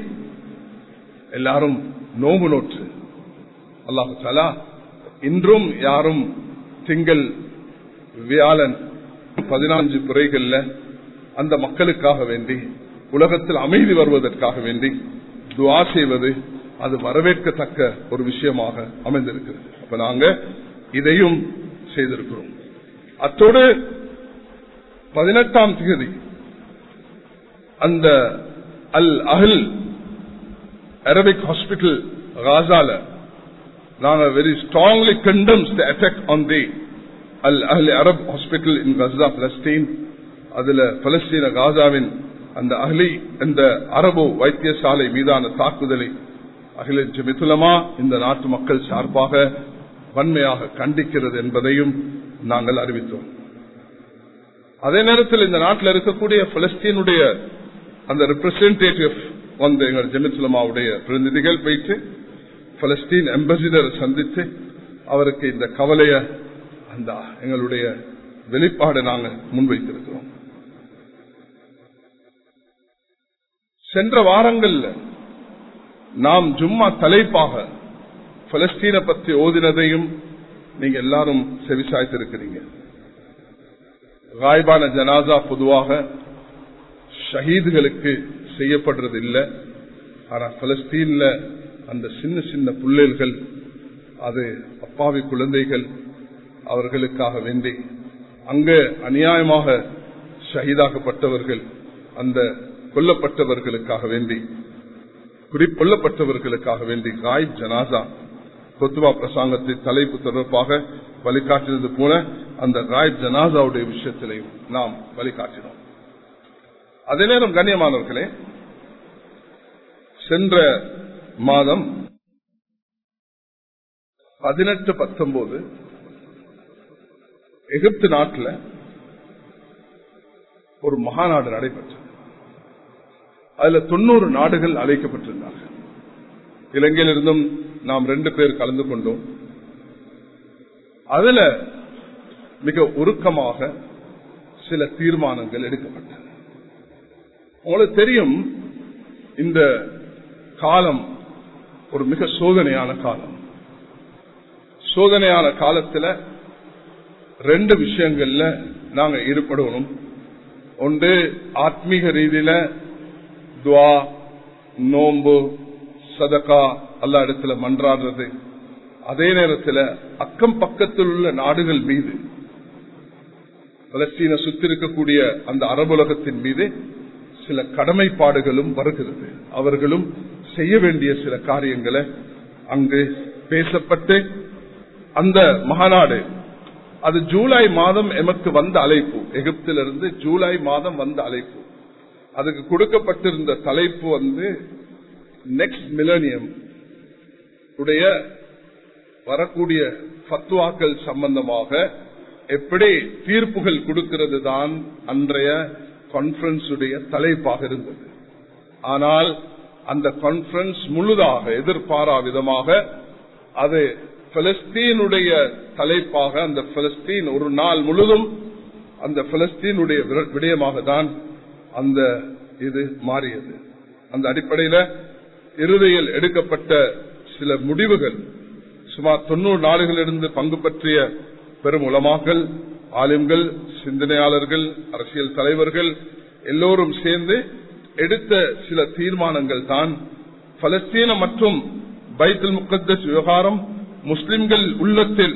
[SPEAKER 1] எல்லாரும் நோம்பு நோற்று அல்லாஹு சாலா இன்றும் யாரும் திங்கள் வியாழன் பதினான்கு துறைகள்ல அந்த மக்களுக்காக வேண்டி உலகத்தில் அமைதி வருவதற்காக வேண்டி துவா செய்வது அது வரவேற்கத்தக்க ஒரு விஷயமாக அமைந்திருக்கிறது அப்ப நாங்க இதையும் செய்திருக்கிறோம் அத்தோடு பதினெட்டாம் தேதி அந்த அல் அஹில் அரபிக் ஹாஸ்பிட்டல் காசால நாங்கள் very strongly condemns the attack on the Al Ahli Arab hospital in Gaza Palestine அதுல பலஸ்தீன காசாவின் அந்த அஹ்லி இந்த அரபு வைத்தியசாலை மீதான தாக்குதலை அகில ஜமித்துலமா இந்த நாட்டு மக்கள் சார்பாக வன்மையாக கண்டிக்கிறது என்பதையும் நாங்கள் அறிவித்தோம் அதே நேரத்தில் இந்த நாட்டில் இருக்கக்கூடிய பலஸ்தீனுடைய அந்த ரெப்ரசன்டேட்டிவ் வந்து எங்கள் ஜெமித்துலமாவுடைய பிரதிநிதிகள் போயிட்டு பலஸ்தீன் அம்பாசிடரை சந்தித்து அவருக்கு இந்த கவலைய அந்த எங்களுடைய வெளிப்பாடு நாங்கள் முன்வைத்திருக்கிறோம் சென்ற வாரங்கள்ல நாம் ஜும்மா தலைப்பாக பலஸ்தீனை பற்றி ஓதினதையும் நீங்க எல்லாரும் செவிசாய்த்திருக்கிறீங்க காய்பான ஜனாசா பொதுவாக ஷஹீதுகளுக்கு செய்யப்படுறது இல்லை ஆனா பலஸ்தீன்ல அந்த சின்ன சின்ன புள்ளல்கள் அது அப்பாவி குழந்தைகள் அவர்களுக்காக வேண்டி அங்க அநியாயமாக ஷஹீதாக்கப்பட்டவர்கள் அந்த கொல்லப்பட்டவர்களுக்காக வேண்டி குறிக்கொள்ளப்பட்டவர்களுக்காக வேண்டி காய் ஜனாசா கொத்துவா பிரசாங்கத்தை தலைப்பு தொடர்பாக வழிகாட்டினது போல அந்த ராய் ஜனாசாவுடைய விஷயத்திலையும் நாம் வழிகாட்டினோம் அதே நேரம் கண்ணியமானவர்களே சென்ற மாதம் பதினெட்டு பத்தொன்பது எகிப்து நாட்டில் ஒரு மகாநாடு நடைபெற்றது அதுல தொண்ணூறு நாடுகள் அழைக்கப்பட்டிருந்தார்கள் இலங்கையிலிருந்தும் நாம் ரெண்டு பேர் கலந்து கொண்டோம் அதுல மிக உருக்கமாக சில தீர்மானங்கள் எடுக்கப்பட்டன உங்களுக்கு தெரியும் இந்த காலம் ஒரு மிக சோதனையான காலம் சோதனையான காலத்துல ரெண்டு விஷயங்கள்ல நாங்க ஈடுபடணும் ஒன்று ஆத்மீக ரீதியில துவா நோம்பு சதக்கா அல்ல இடத்துல மன்றாடுறது அதே நேரத்தில் அக்கம் பக்கத்தில் உள்ள நாடுகள் மீது பலஸ்தீன சுத்தி இருக்கக்கூடிய அந்த அரபுலகத்தின் மீது சில கடமைப்பாடுகளும் வருகிறது அவர்களும் செய்ய வேண்டிய சில காரியங்களை அங்கு பேசப்பட்டு அந்த மகாநாடு அது ஜூலை மாதம் எமக்கு வந்த அழைப்பு எகிப்திலிருந்து ஜூலை மாதம் வந்த அழைப்பு அதுக்கு கொடுக்கப்பட்டிருந்த தலைப்பு வந்து நெக்ஸ்ட் மிலனியம் உடைய வரக்கூடிய பத்துவாக்கள் சம்பந்தமாக எப்படி தீர்ப்புகள் கொடுக்கிறது தான் அன்றைய கான்பரன்ஸ் உடைய தலைப்பாக இருந்தது ஆனால் அந்த கான்பரன்ஸ் முழுதாக எதிர்பாரா விதமாக அது பலஸ்தீனுடைய தலைப்பாக அந்த பலஸ்தீன் ஒரு நாள் முழுதும் அந்த பலஸ்தீனுடைய விடயமாக தான் அந்த இது மாறியது அந்த அடிப்படையில் இறுதியில் எடுக்கப்பட்ட சில முடிவுகள் சுமார் தொண்ணூறு நாடுகளிலிருந்து பங்கு பற்றிய பெரும் உலமாக்கள் ஆலிம்கள் சிந்தனையாளர்கள் அரசியல் தலைவர்கள் எல்லோரும் சேர்ந்து எடுத்த சில தீர்மானங்கள் தான் பலஸ்தீன மற்றும் பைத்துல் முக்கத்தஸ் விவகாரம் முஸ்லிம்கள் உள்ளத்தில்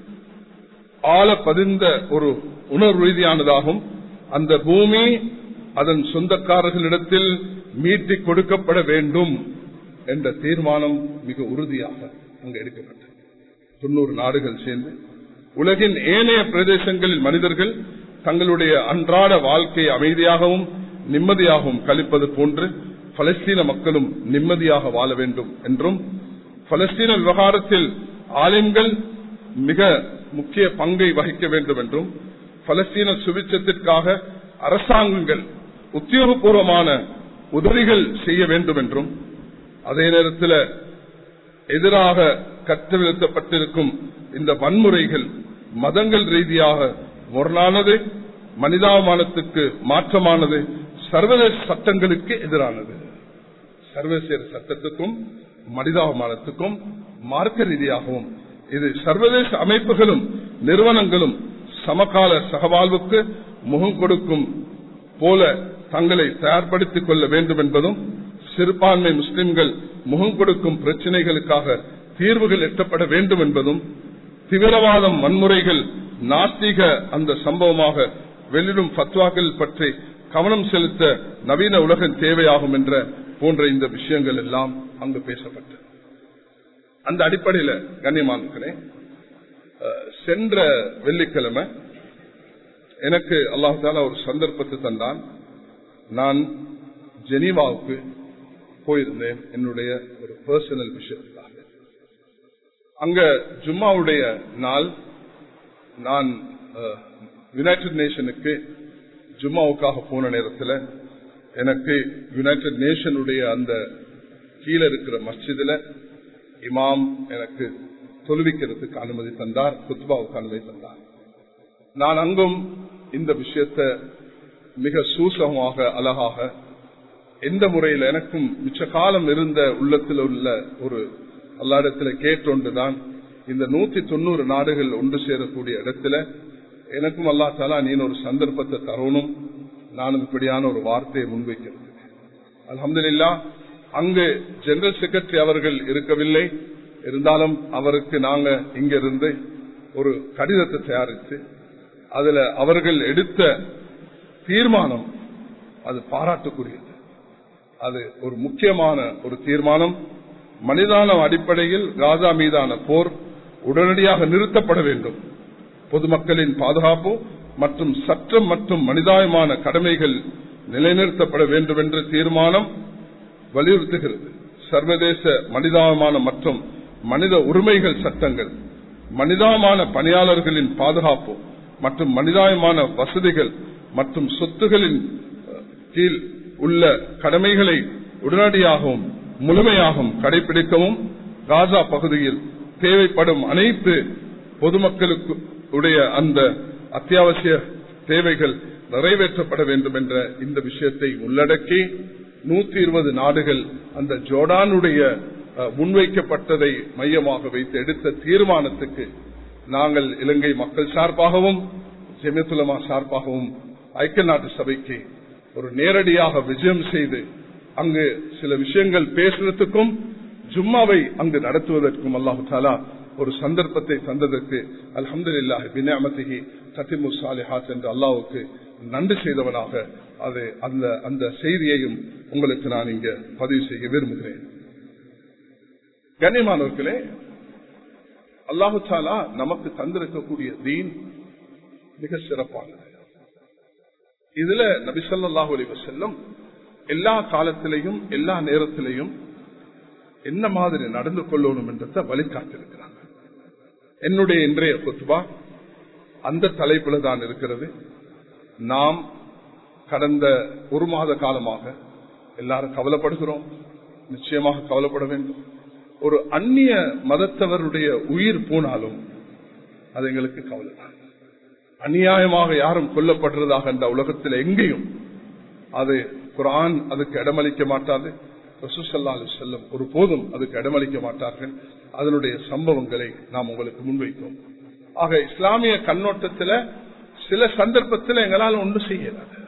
[SPEAKER 1] ஆழ பதிந்த ஒரு உணர்வு ரீதியானதாகும் அந்த பூமி அதன் சொந்தக்காரர்களிடத்தில் மீட்டி கொடுக்கப்பட வேண்டும் என்ற தீர்மானம் மிக உறுதியாக அங்கு எடுக்கப்பட்டது தொண்ணூறு நாடுகள் சேர்ந்து உலகின் ஏனைய பிரதேசங்களில் மனிதர்கள் தங்களுடைய அன்றாட வாழ்க்கையை அமைதியாகவும் நிம்மதியாகவும் கழிப்பது போன்று பலஸ்தீன மக்களும் நிம்மதியாக வாழ வேண்டும் என்றும் பலஸ்தீன விவகாரத்தில் ஆலயங்கள் மிக முக்கிய பங்கை வகிக்க வேண்டும் என்றும் பலஸ்தீன சுவிச்சத்திற்காக அரசாங்கங்கள் உத்தியோகபூர்வமான உதவிகள் செய்ய வேண்டும் என்றும் அதே நேரத்தில் எதிராக கட்டவிழ்த்தப்பட்டிருக்கும் இந்த வன்முறைகள் மதங்கள் ரீதியாக முரணானது மனிதாபிமானத்துக்கு மாற்றமானது சர்வதேச சட்டங்களுக்கு எதிரானது சர்வதேச சட்டத்துக்கும் மனிதாபிமானத்துக்கும் மார்க்க ரீதியாகவும் இது சர்வதேச அமைப்புகளும் நிறுவனங்களும் சமகால சகவாழ்வுக்கு முகம் கொடுக்கும் போல தங்களை தயார்படுத்திக் கொள்ள வேண்டும் என்பதும் சிறுபான்மை முஸ்லிம்கள் முகம் கொடுக்கும் பிரச்சனைகளுக்காக தீர்வுகள் எட்டப்பட வேண்டும் என்பதும் தீவிரவாதம் வன்முறைகள் நாஸ்திக அந்த சம்பவமாக வெளியிடும் பத்வாக்கள் பற்றி கவனம் செலுத்த நவீன உலகம் தேவையாகும் என்ற போன்ற இந்த விஷயங்கள் எல்லாம் அங்கு பேசப்பட்டது அந்த அடிப்படையில கண்ணியமானுக்கிறே சென்ற வெள்ளிக்கிழமை எனக்கு அல்லாஹால ஒரு சந்தர்ப்பத்தை தந்தான் நான் ஜெனீவாவுக்கு போயிருந்தேன் என்னுடைய ஒரு பர்சனல் விஷயத்துக்காக அங்க ஜும்மாவுடைய நாள் நான் யுனைடெட் நேஷனுக்கு ஜும்மாவுக்காக போன நேரத்தில் எனக்கு யுனைடெட் நேஷனுடைய அந்த கீழே இருக்கிற மஸ்ஜிதுல இமாம் எனக்கு தொழுவிக்கிறதுக்கு அனுமதி தந்தார் குத்பாவுக்கு அனுமதி தந்தார் நான் அங்கும் இந்த விஷயத்தை மிக சூசகமாக அழகாக எந்த முறையில் எனக்கும் மிச்ச காலம் இருந்த உள்ளத்தில் உள்ள ஒரு அல்லாடத்துல கேட்டொன்றுதான் இந்த நூத்தி தொண்ணூறு நாடுகள் ஒன்று சேரக்கூடிய இடத்துல எனக்கும் அல்லா தாலா நீ ஒரு சந்தர்ப்பத்தை தரணும் நானும் இப்படியான ஒரு வார்த்தையை முன்வைக்கிறது அலமதுல்லா அங்கு ஜெனரல் செக்ரட்டரி அவர்கள் இருக்கவில்லை இருந்தாலும் அவருக்கு நாங்க இங்கிருந்து ஒரு கடிதத்தை தயாரித்து அதுல அவர்கள் எடுத்த தீர்மானம் அது பாராட்டுக்குரியது அது ஒரு முக்கியமான ஒரு தீர்மானம் மனிதான அடிப்படையில் காசா மீதான போர் உடனடியாக நிறுத்தப்பட வேண்டும் பொதுமக்களின் பாதுகாப்பு மற்றும் சட்டம் மற்றும் மனிதாயமான கடமைகள் நிலைநிறுத்தப்பட வேண்டும் என்ற தீர்மானம் வலியுறுத்துகிறது சர்வதேச மனிதாயமான மற்றும் மனித உரிமைகள் சட்டங்கள் மனிதாயமான பணியாளர்களின் பாதுகாப்பு மற்றும் மனிதாயமான வசதிகள் மற்றும் சொத்துகளின் கீழ் உள்ள கடமைகளை உடனடியாகவும் முழுமையாகவும் கடைபிடிக்கவும் காசா பகுதியில் தேவைப்படும் அனைத்து பொதுமக்களுக்கு உடைய அந்த அத்தியாவசிய தேவைகள் நிறைவேற்றப்பட வேண்டும் என்ற இந்த விஷயத்தை உள்ளடக்கி நூத்தி இருபது நாடுகள் அந்த ஜோர்டானுடைய முன்வைக்கப்பட்டதை மையமாக வைத்து எடுத்த தீர்மானத்துக்கு நாங்கள் இலங்கை மக்கள் சார்பாகவும் ஜெமித்துலமா சார்பாகவும் ஐக்கிய நாட்டு சபைக்கு ஒரு நேரடியாக விஜயம் செய்து அங்கு சில விஷயங்கள் பேசுறதுக்கும் ஜும்மாவை அங்கு நடத்துவதற்கும் அல்லாஹு தாலா ஒரு சந்தர்ப்பத்தை தந்ததற்கு அலமது இல்லாஹி பினாமத்திகி சத்திமு சாலிஹாத் என்று அல்லாவுக்கு நன்றி செய்தவனாக அது அந்த அந்த செய்தியையும் உங்களுக்கு நான் இங்க பதிவு செய்ய விரும்புகிறேன் கண்ணியமானவர்களே அல்லாஹு தாலா நமக்கு தந்திருக்கக்கூடிய தீன் மிக சிறப்பானது இதுல நபிசல்லாஹு அலி வசல்லம் எல்லா காலத்திலையும் எல்லா நேரத்திலையும் என்ன மாதிரி நடந்து கொள்ளணும் என்றத வழிகாட்டிருக்கிறாங்க என்னுடைய இன்றைய கொத்துபா அந்த தலைப்புல தான் இருக்கிறது நாம் கடந்த ஒரு மாத காலமாக எல்லாரும் கவலைப்படுகிறோம் நிச்சயமாக கவலைப்பட வேண்டும் ஒரு அந்நிய மதத்தவருடைய உயிர் போனாலும் அது எங்களுக்கு கவலை தான் அநியாயமாக யாரும் கொல்லப்படுறதாக இந்த உலகத்தில் எங்கேயும் அது குரான் அதுக்கு இடமளிக்க மாட்டாது செல்லும் ஒரு போதும் அதுக்கு இடமளிக்க மாட்டார்கள் அதனுடைய சம்பவங்களை நாம் உங்களுக்கு முன்வைத்தோம் ஆக இஸ்லாமிய கண்ணோட்டத்தில் சில சந்தர்ப்பத்தில் எங்களால் ஒன்று செய்யலாது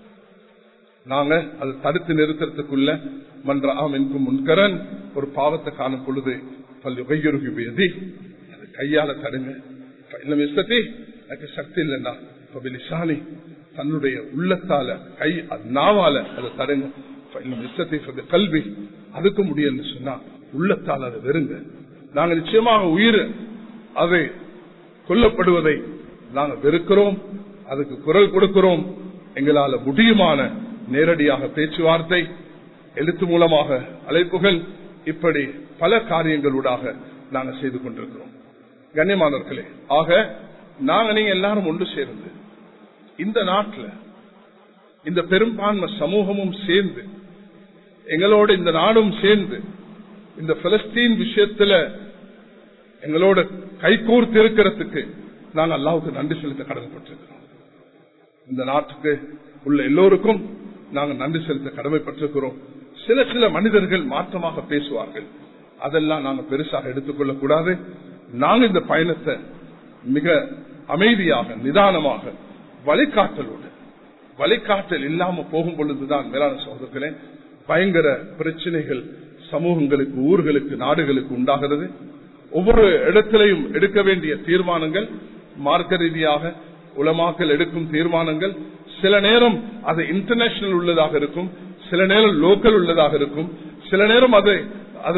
[SPEAKER 1] நாங்க அதை தடுத்து நிறுத்துறதுக்குள்ள மன்றாம் என்கும் முன்கரன் ஒரு பாவத்தை காணும் பொழுது பல்லு கையொருகி அது கையால தடுங்க இஷ்டத்தை எனக்கு சக்தி இல்லைன்னா லிசானி தன்னுடைய உள்ளத்தால கை நாவால அதை தடுங்க இஷ்டத்தை கல்வி அதுக்கு முடியலன்னு சொன்னா உள்ளத்தால் அதை வெறுங்க நாங்கள் நிச்சயமாக உயிர் அதை கொல்லப்படுவதை நாங்கள் வெறுக்கிறோம் அதுக்கு குரல் கொடுக்கிறோம் எங்களால முடியுமான நேரடியாக பேச்சுவார்த்தை எழுத்து மூலமாக அழைப்புகள் இப்படி பல காரியங்களூடாக நாங்கள் செய்து கொண்டிருக்கிறோம் கண்ணியமானவர்களே ஆக நாங்க நீங்க எல்லாரும் ஒன்று சேர்ந்து இந்த நாட்டில் இந்த பெரும்பான்மை சமூகமும் சேர்ந்து எங்களோட இந்த நாடும் சேர்ந்து இந்த பலஸ்தீன் விஷயத்துல எங்களோட கைகூர்த்து இருக்கிறதுக்கு நாங்கள் அல்லாவுக்கு நன்றி செலுத்த கடமைப்பட்டிருக்கிறோம் இந்த நாட்டுக்கு உள்ள எல்லோருக்கும் நாங்கள் நன்றி செலுத்த கடமைப்பட்டிருக்கிறோம் சில சில மனிதர்கள் மாற்றமாக பேசுவார்கள் அதெல்லாம் நாங்கள் பெருசாக எடுத்துக்கொள்ளக் கூடாது நாங்கள் இந்த பயணத்தை மிக அமைதியாக நிதானமாக வழிகாட்டலோடு வழிகாட்டல் இல்லாம போகும் பொழுதுதான் மேலான சகோதரர்களே பயங்கர பிரச்சனைகள் சமூகங்களுக்கு ஊர்களுக்கு நாடுகளுக்கு உண்டாகிறது ஒவ்வொரு இடத்திலையும் எடுக்க வேண்டிய தீர்மானங்கள் மார்க்க ரீதியாக உலமாக்கல் எடுக்கும் தீர்மானங்கள் சில நேரம் அது இன்டர்நேஷனல் உள்ளதாக இருக்கும் சில நேரம் லோக்கல் உள்ளதாக இருக்கும் சில நேரம் அது அது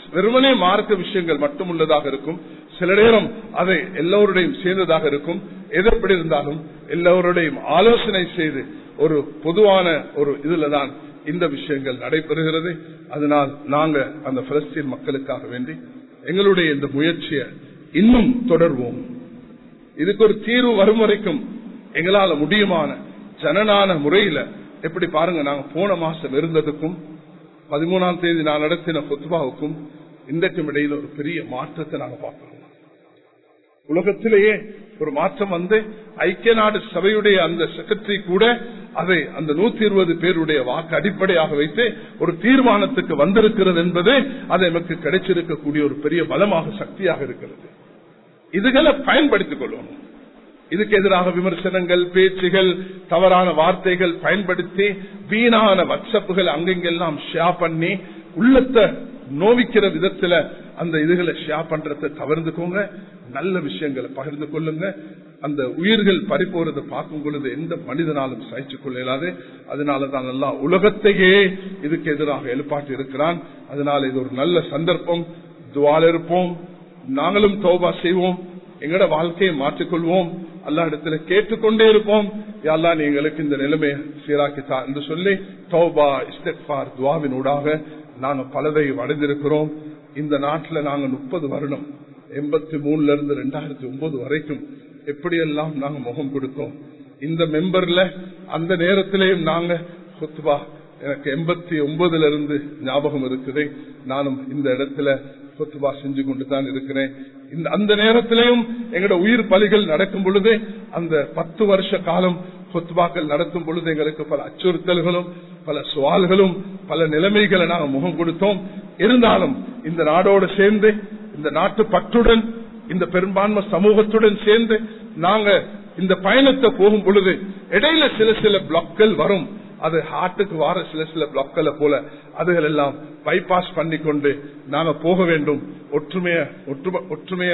[SPEAKER 1] வெறுமனே மார்க்க விஷயங்கள் மட்டும் உள்ளதாக இருக்கும் சில நேரம் அதை எல்லோருடையும் சேர்ந்ததாக இருக்கும் எது எப்படி இருந்தாலும் எல்லோருடையும் ஆலோசனை செய்து ஒரு பொதுவான ஒரு இதுல தான் இந்த விஷயங்கள் நடைபெறுகிறது அதனால் நாங்க அந்த பலஸ்தீன் மக்களுக்காக வேண்டி எங்களுடைய இந்த முயற்சியை இன்னும் தொடர்வோம் இதுக்கு ஒரு தீர்வு வரும் வரைக்கும் எங்களால முடியுமான ஜனநான முறையில எப்படி பாருங்க நாங்க போன மாசம் இருந்ததுக்கும் பதிமூணாம் தேதி நான் நடத்தின பொத்துபாவுக்கும் இன்றைக்கும் இடையில ஒரு பெரிய மாற்றத்தை நாங்க பார்க்கிறோம் உலகத்திலேயே ஒரு மாற்றம் வந்து ஐக்கிய நாடு சபையுடைய அந்த செக்ரட்டரி கூட அதை அந்த நூத்தி இருபது பேருடைய வாக்கு அடிப்படையாக வைத்து ஒரு தீர்மானத்துக்கு வந்திருக்கிறது என்பது அது நமக்கு கிடைச்சிருக்கக்கூடிய ஒரு பெரிய பலமாக சக்தியாக இருக்கிறது இதுகளை பயன்படுத்திக் கொள்ளணும் இதுக்கு எதிராக விமர்சனங்கள் பேச்சுகள் தவறான வார்த்தைகள் பயன்படுத்தி வீணான வாட்ஸ்அப்புகள் அங்கெங்கெல்லாம் ஷேர் பண்ணி உள்ளத்தை நோவிக்கிற விதத்துல அந்த இதுகளை ஷேர் பண்றதை தவிர்த்துக்கோங்க நல்ல விஷயங்களை பகிர்ந்து கொள்ளுங்க அந்த உயிர்கள் பறிப்போறதை பார்க்கும் பொழுது எந்த மனிதனாலும் சகிச்சு கொள்ள இயலாது அதனாலதான் நல்லா உலகத்தையே இதுக்கு எதிராக எழுப்பாட்டி இருக்கிறான் அதனால இது ஒரு நல்ல சந்தர்ப்பம் துவால இருப்போம் நாங்களும் தௌபா செய்வோம் எங்கட வாழ்க்கையை மாற்றிக்கொள்வோம் அல்லா இடத்துல கேட்டுக்கொண்டே இருப்போம் யாழ்லா நீ எங்களுக்கு இந்த நிலைமையை சீராக்கித்தா என்று சொல்லி தௌபா இஸ்தார் துவாவின் ஊடாக நாங்க பலதை அடைந்திருக்கிறோம் இந்த நாட்டில் நாங்க முப்பது வருடம் எண்பத்தி மூணுல இருந்து ரெண்டாயிரத்தி ஒன்பது வரைக்கும் எப்படியெல்லாம் நாங்க முகம் கொடுத்தோம் இந்த மெம்பர்ல அந்த நேரத்திலேயும் நாங்க குத்துபா எனக்கு எண்பத்தி ஒன்பதுல இருந்து ஞாபகம் இருக்குது நானும் இந்த இடத்துல கொத்துபா செஞ்சு கொண்டு தான் இருக்கிறேன் இந்த அந்த நேரத்திலையும் எங்களோட உயிர் பலிகள் நடக்கும் பொழுது அந்த பத்து வருஷ காலம் கொத்துபாக்கள் நடத்தும் பொழுது எங்களுக்கு பல அச்சுறுத்தல்களும் பல சுவால்களும் பல நிலைமைகளை நாங்கள் முகம் கொடுத்தோம் இருந்தாலும் இந்த நாடோடு சேர்ந்து இந்த நாட்டு பற்றுடன் இந்த பெரும்பான்மை சமூகத்துடன் சேர்ந்து நாங்க இந்த பயணத்தை போகும் பொழுது இடையில சில சில பிளாக்கள் வரும் அது ஹார்ட்டுக்கு வர சில சில பிளாக்களை போல அதுகள் எல்லாம் பைபாஸ் பண்ணி கொண்டு நாங்க போக வேண்டும் ஒற்றுமைய ஒற்றுமைய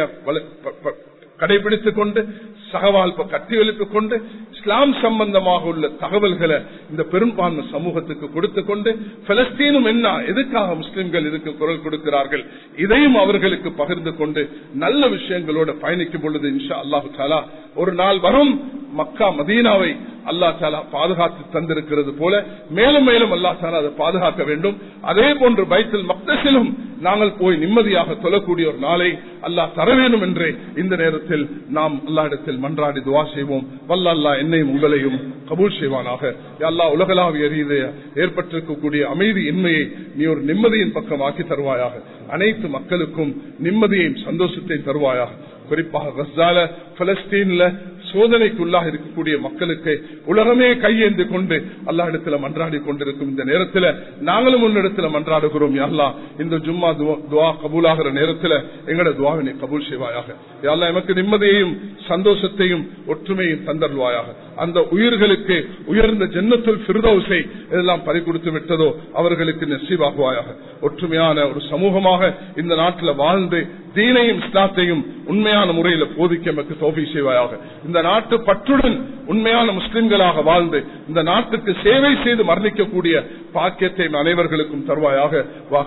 [SPEAKER 1] கடைபிடித்துக் கொண்டு சகவாழ்ப்பை கட்டி எழுப்பிக் கொண்டு இஸ்லாம் சம்பந்தமாக உள்ள தகவல்களை இந்த பெரும்பான்மை சமூகத்துக்கு கொடுத்து கொண்டு பலஸ்தீனும் என்ன எதுக்காக முஸ்லிம்கள் இதுக்கு குரல் கொடுக்கிறார்கள் இதையும் அவர்களுக்கு பகிர்ந்து கொண்டு நல்ல விஷயங்களோட பயணிக்கும் பொழுது இன்ஷா அல்லாஹு தாலா ஒரு நாள் வரும் மக்கா மதீனாவை அல்லா தாலா பாதுகாத்து தந்திருக்கிறது போல மேலும் மேலும் அல்லா தாலா அதை பாதுகாக்க வேண்டும் அதே போன்று பைத்தில் மக்தசிலும் நாங்கள் போய் நிம்மதியாக தொழக்கூடிய ஒரு நாளை அல்லாஹ் தர வேண்டும் என்றே இந்த நேரத்தில் நாம் அல்லா இடத்தில் மன்றாடி துவா செய்வோம் வல்ல அல்லா என்னையும் உங்களையும் கபூல் செய்வானாக அல்லா உலகளாவிய ரீதிய ஏற்பட்டிருக்கக்கூடிய அமைதி இன்மையை நீ ஒரு நிம்மதியின் பக்கம் ஆக்கி தருவாயாக அனைத்து மக்களுக்கும் நிம்மதியையும் சந்தோஷத்தையும் தருவாயாக குறிப்பாக கஸ்ஸால பலஸ்தீன்ல சோதனைக்குள்ளாக இருக்கக்கூடிய மக்களுக்கு உலகமே கையேந்து கொண்டு அல்லா இடத்துல மன்றாடி கொண்டிருக்கும் இந்த நேரத்தில் நாங்களும் உன்னிடத்துல மன்றாடுகிறோம் அல்லா இந்த ஜும்மா துவா கபூலாகிற நேரத்தில் எங்கட துவாவினை கபூல் செய்வாயாக யாழ்லா எமக்கு நிம்மதியையும் சந்தோஷத்தையும் ஒற்றுமையும் தந்தருவாயாக அந்த உயிர்களுக்கு உயர்ந்த ஜன்னத்துல் பிரதோசை எல்லாம் பறி கொடுத்து விட்டதோ அவர்களுக்கு நெசிவாகுவாயாக ஒற்றுமையான ஒரு சமூகமாக இந்த நாட்டில் வாழ்ந்து தீனையும் இஸ்லாத்தையும் உண்மையான முறையில் போதிக்க நமக்கு தோல்வி செய்வாயாக இந்த நாட்டு பற்றுடன் உண்மையான முஸ்லிம்களாக வாழ்ந்து இந்த நாட்டுக்கு சேவை செய்து மரணிக்கக்கூடிய பாக்கியத்தை அனைவர்களுக்கும் தருவாயாக